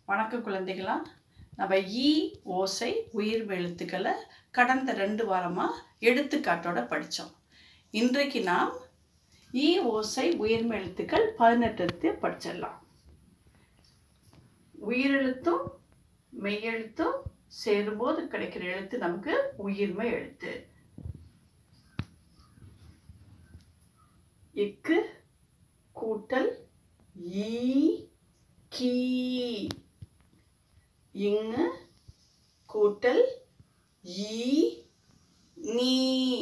வணக்கம் குழந்தைகளா நம்ம ஈ ஓசை உயிர் எழுத்துக்களை கடந்த ரெண்டு வாரமாக எடுத்துக்காட்டோட படித்தோம் இன்றைக்கு நாம் ஈ ஓசை உயிர்மை எழுத்துக்கள் பதினெட்டு படிச்சிடலாம் உயிரெழுத்தும் மெய்யெழுத்தும் சேரும்போது கிடைக்கிற எழுத்து நமக்கு உயிர்மை எழுத்து இக்கு கூட்டல் ஈ கீ இங்கு கூட்டல் ஈ நீ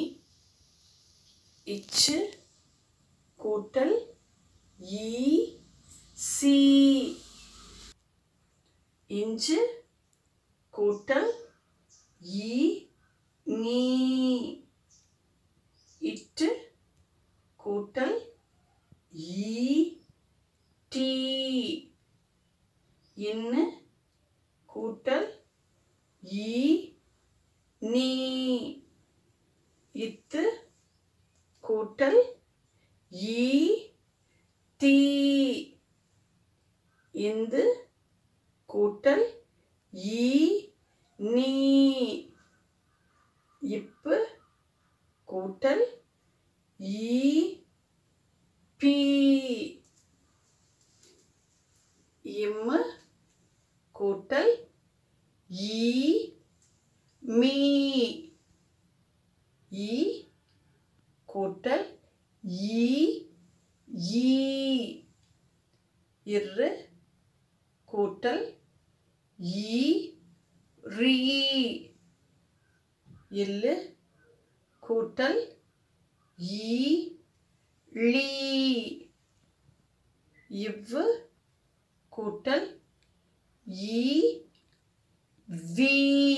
இச்சு கூட்டல் ஈ சி இஞ்சு கூட்டல் ஈ நீ இட்டு கூட்டல் ஈ டி இன்னு கூட்டல் ஈ நீ இத்து கூட்டல் ஈ தீ இந்து கூட்டல் ஈ நீ இப்பு கூட்டல் ஈ பி இம்மு கூட்டல் ஈ மீ ஈ கூட்டல் ஈ ஈ இரு கூட்டல் ஈ ரீ இல்லு கூட்டல் ஈ லீ இவ்வு கூட்டல் ஈ வி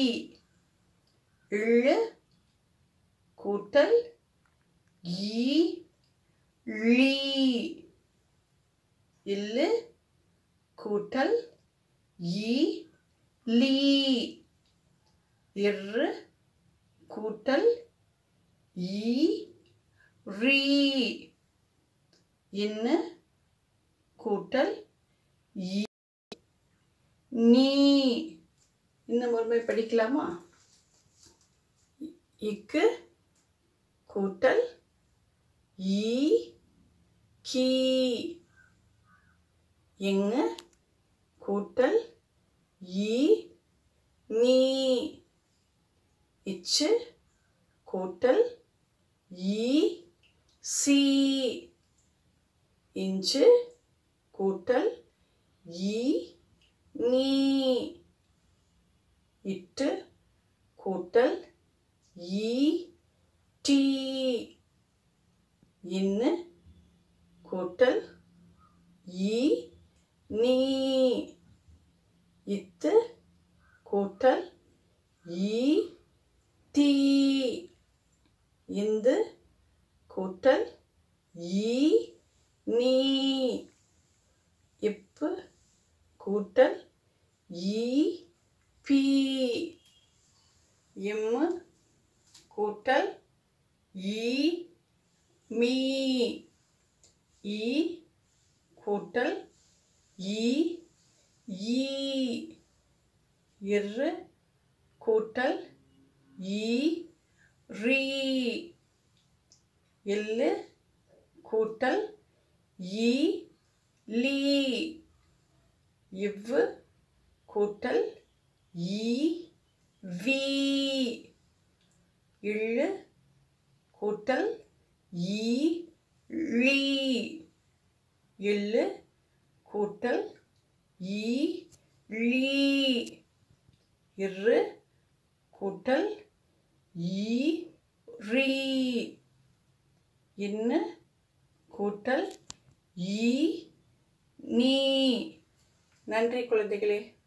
இழு கூட்டல் ஈ லீ இல்லு கூட்டல் ஈ லீ இரு கூட்டல் ஈ ரீ இன்னு கூட்டல் ஈ நீ இன்னும் ஒருமை படிக்கலாமா இக்கு கூட்டல் ஈ கீ இங்கு கூட்டல் ஈ நீ இச்சு கூட்டல் ஈ சி இஞ்சு கூட்டல் ஈ நீ இட்டு கூட்டல் ஈ டி இன்னு கூட்டல் ஈ நீ இத்து கூட்டல் ஈ தீ இந்து கூட்டல் ஈ நீ இப்பு கூட்டல் ஈ பி இம்மு கூட்டல் ஈ மீ ஈ கூட்டல் ஈ ஈ இரு கூட்டல் ஈ ரீ இல்லு கூட்டல் ஈ லீ இவ்வு கூட்டல் ஈ வி இழு கூட்டல் ஈ லீ இல்லு கூட்டல் ஈ லீ இரு கூட்டல் ஈ ரீ இன்னு கூட்டல் ஈ நீ நன்றி குழந்தைகளே